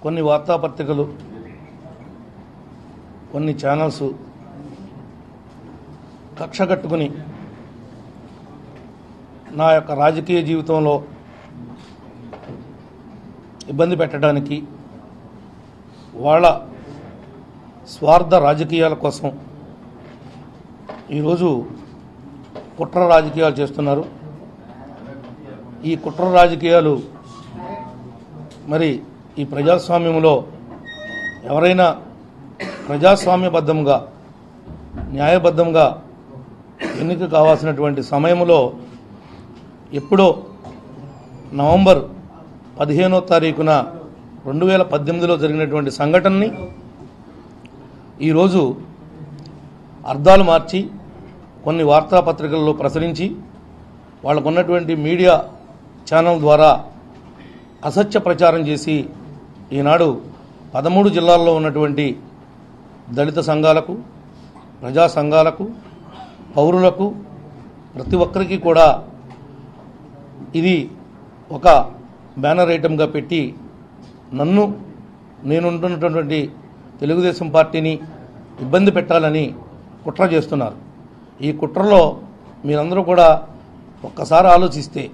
కొన్ని వార్తాపత్రికలు కొన్ని ఛానల్స్ కక్ష కట్టుకుని నా యొక్క రాజకీయ జీవితంలో ఇబ్బంది పెట్టడానికి వాళ్ళ స్వార్థ రాజకీయాల కోసం ఈరోజు కుట్ర రాజకీయాలు చేస్తున్నారు ఈ కుట్ర రాజకీయాలు మరి ఈ ప్రజాస్వామ్యంలో ఎవరైనా ప్రజాస్వామ్యబద్ధంగా న్యాయబద్ధంగా ఎన్నిక కావాల్సినటువంటి సమయంలో ఎప్పుడో నవంబర్ పదిహేనో తారీఖున రెండు వేల పద్దెనిమిదిలో జరిగినటువంటి సంఘటనని ఈరోజు అర్థాలు మార్చి కొన్ని వార్తాపత్రికల్లో ప్రసరించి వాళ్ళకు ఉన్నటువంటి మీడియా ఛానల్ ద్వారా అసత్య ప్రచారం చేసి ఈనాడు పదమూడు జిల్లాల్లో ఉన్నటువంటి దళిత సంఘాలకు ప్రజా సంఘాలకు పౌరులకు ప్రతి ఒక్కరికి కూడా ఇది ఒక బ్యానర్ ఐటమ్గా పెట్టి నన్ను నేనుంటున్నటువంటి తెలుగుదేశం పార్టీని ఇబ్బంది పెట్టాలని కుట్ర చేస్తున్నారు ఈ కుట్రలో మీరందరూ కూడా ఒక్కసారి ఆలోచిస్తే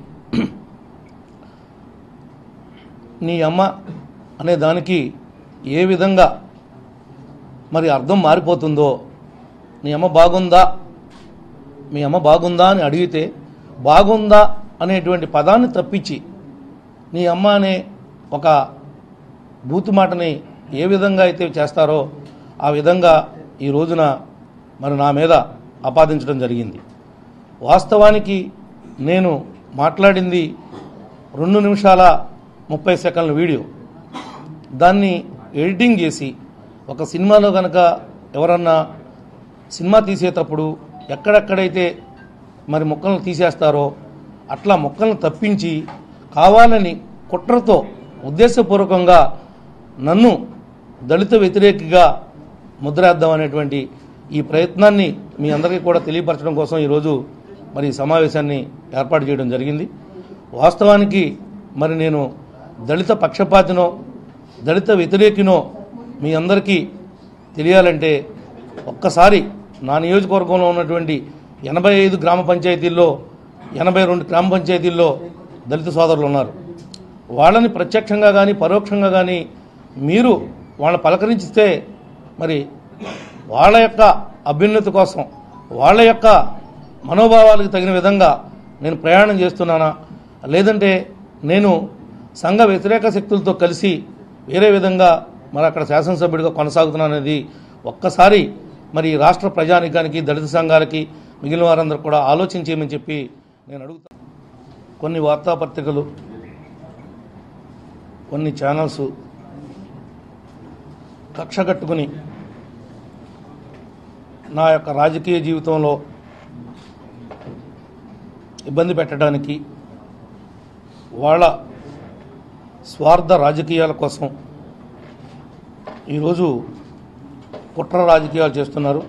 నీ అమ్మ అనే దానికి ఏ విధంగా మరి అర్థం మారిపోతుందో నీ అమ్మ బాగుందా మీ అమ్మ బాగుందా అని అడిగితే బాగుందా అనేటువంటి పదాన్ని తప్పించి నీ అమ్మ అనే ఒక బూతు మాటని ఏ విధంగా అయితే చేస్తారో ఆ విధంగా ఈ రోజున మరి నా మీద ఆపాదించడం జరిగింది వాస్తవానికి నేను మాట్లాడింది రెండు నిమిషాల ముప్పై సెకండ్ల వీడియో దాన్ని ఎడిటింగ్ చేసి ఒక సినిమాలో కనుక ఎవరన్నా సినిమా తీసేటప్పుడు ఎక్కడెక్కడైతే మరి మొక్కలను తీసేస్తారో అట్లా మొక్కలను తప్పించి కావాలని కుట్రతో ఉద్దేశపూర్వకంగా నన్ను దళిత వ్యతిరేకిగా ముద్రేద్దాం అనేటువంటి ఈ ప్రయత్నాన్ని మీ అందరికీ కూడా తెలియపరచడం కోసం ఈరోజు మరి ఈ సమావేశాన్ని ఏర్పాటు చేయడం జరిగింది వాస్తవానికి మరి నేను దళిత పక్షపాతినో దళిత వ్యతిరేకినో మీ అందరికీ తెలియాలంటే ఒక్కసారి నా నియోజకవర్గంలో ఉన్నటువంటి ఎనభై ఐదు గ్రామ పంచాయతీల్లో ఎనభై రెండు గ్రామ పంచాయతీల్లో దళిత సోదరులు ఉన్నారు వాళ్ళని ప్రత్యక్షంగా కానీ పరోక్షంగా కానీ మీరు వాళ్ళని పలకరించితే మరి వాళ్ళ యొక్క అభ్యున్నతి కోసం వాళ్ళ యొక్క మనోభావాలకు తగిన విధంగా నేను ప్రయాణం చేస్తున్నానా లేదంటే నేను సంఘ వ్యతిరేక శక్తులతో కలిసి వేరే విధంగా మరి అక్కడ శాసనసభ్యుడిగా కొనసాగుతున్నాననేది ఒక్కసారి మరి ఈ రాష్ట్ర ప్రజానికానికి దళిత సంఘాలకి మిగిలిన వారందరూ కూడా ఆలోచించేయమని చెప్పి నేను అడుగుతాను కొన్ని వార్తాపత్రికలు కొన్ని ఛానల్స్ కక్ష కట్టుకుని నా యొక్క రాజకీయ జీవితంలో ఇబ్బంది పెట్టడానికి వాళ్ళ స్వార్థ రాజకీయాల కోసం ఈరోజు కుట్ర రాజకీయాలు చేస్తున్నారు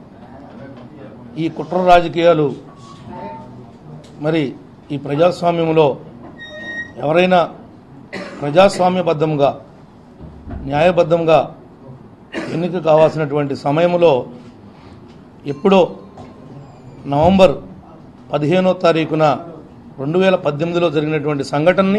ఈ కుట్ర రాజకీయాలు మరి ఈ ప్రజాస్వామ్యంలో ఎవరైనా ప్రజాస్వామ్యబద్ధంగా న్యాయబద్ధంగా ఎన్నిక కావాల్సినటువంటి సమయంలో ఎప్పుడో నవంబర్ పదిహేనో తారీఖున రెండు వేల పద్దెనిమిదిలో జరిగినటువంటి సంఘటనని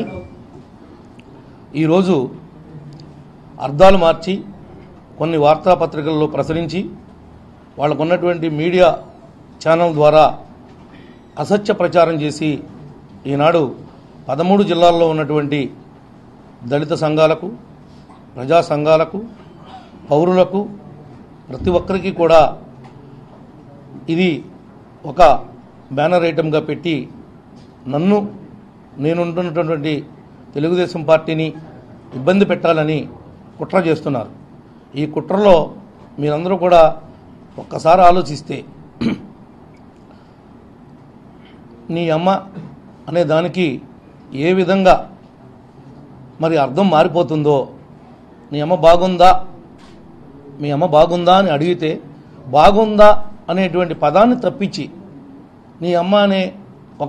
ఈరోజు అర్థాలు మార్చి కొన్ని వార్తాపత్రికల్లో ప్రసరించి వాళ్ళకు ఉన్నటువంటి మీడియా ఛానల్ ద్వారా అసత్య ప్రచారం చేసి ఈనాడు పదమూడు జిల్లాల్లో ఉన్నటువంటి దళిత సంఘాలకు ప్రజా సంఘాలకు పౌరులకు ప్రతి ఒక్కరికి కూడా ఇది ఒక బ్యానర్ ఐటమ్గా పెట్టి నన్ను నేనుంటున్నటువంటి తెలుగుదేశం పార్టీని ఇబ్బంది పెట్టాలని కుట్ర చేస్తున్నారు ఈ కుట్రలో మీరందరూ కూడా ఒక్కసారి ఆలోచిస్తే నీ అమ్మ అనే దానికి ఏ విధంగా మరి అర్థం మారిపోతుందో నీ అమ్మ బాగుందా మీ అమ్మ బాగుందా అని అడిగితే బాగుందా అనేటువంటి పదాన్ని తప్పించి నీ అమ్మ అనే ఒక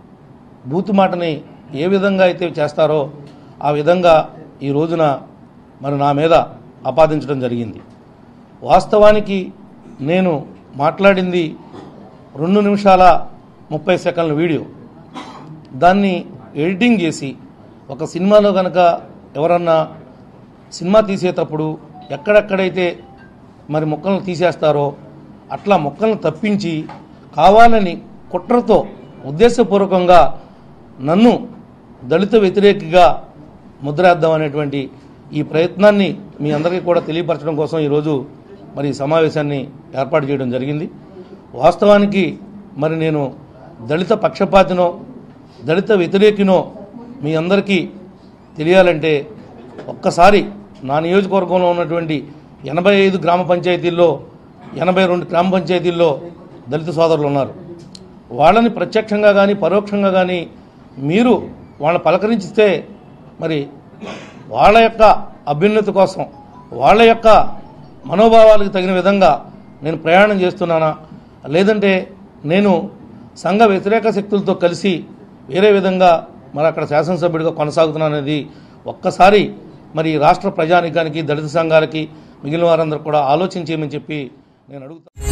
బూతు మాటని ఏ విధంగా అయితే చేస్తారో ఆ విధంగా ఈ రోజున మరి నా మీద ఆపాదించడం జరిగింది వాస్తవానికి నేను మాట్లాడింది రెండు నిమిషాల ముప్పై సెకండ్ల వీడియో దాన్ని ఎడిటింగ్ చేసి ఒక సినిమాలో కనుక ఎవరన్నా సినిమా తీసేటప్పుడు ఎక్కడెక్కడైతే మరి మొక్కలను తీసేస్తారో అట్లా మొక్కలను తప్పించి కావాలని కుట్రతో ఉద్దేశపూర్వకంగా నన్ను దళిత వ్యతిరేకిగా ముద్రేద్దాం అనేటువంటి ఈ ప్రయత్నాన్ని మీ అందరికీ కూడా తెలియపరచడం కోసం ఈరోజు మరి ఈ సమావేశాన్ని ఏర్పాటు చేయడం జరిగింది వాస్తవానికి మరి నేను దళిత పక్షపాతినో దళిత వ్యతిరేకినో మీ అందరికీ తెలియాలంటే ఒక్కసారి నా నియోజకవర్గంలో ఉన్నటువంటి ఎనభై ఐదు గ్రామ పంచాయతీల్లో ఎనభై రెండు గ్రామ పంచాయతీల్లో దళిత సోదరులు ఉన్నారు వాళ్ళని ప్రత్యక్షంగా కానీ పరోక్షంగా కానీ మీరు వాళ్ళని పలకరించితే మరి వాళ్ళ యొక్క అభ్యున్నతి కోసం వాళ్ళ యొక్క మనోభావాలకు తగిన విధంగా నేను ప్రయాణం చేస్తున్నానా లేదంటే నేను సంఘ వ్యతిరేక శక్తులతో కలిసి వేరే విధంగా మరి అక్కడ శాసనసభ్యుడిగా కొనసాగుతున్నాననేది ఒక్కసారి మరి రాష్ట్ర ప్రజానికానికి దళిత సంఘాలకి మిగిలిన వారందరూ కూడా ఆలోచించేయమని చెప్పి నేను అడుగుతాను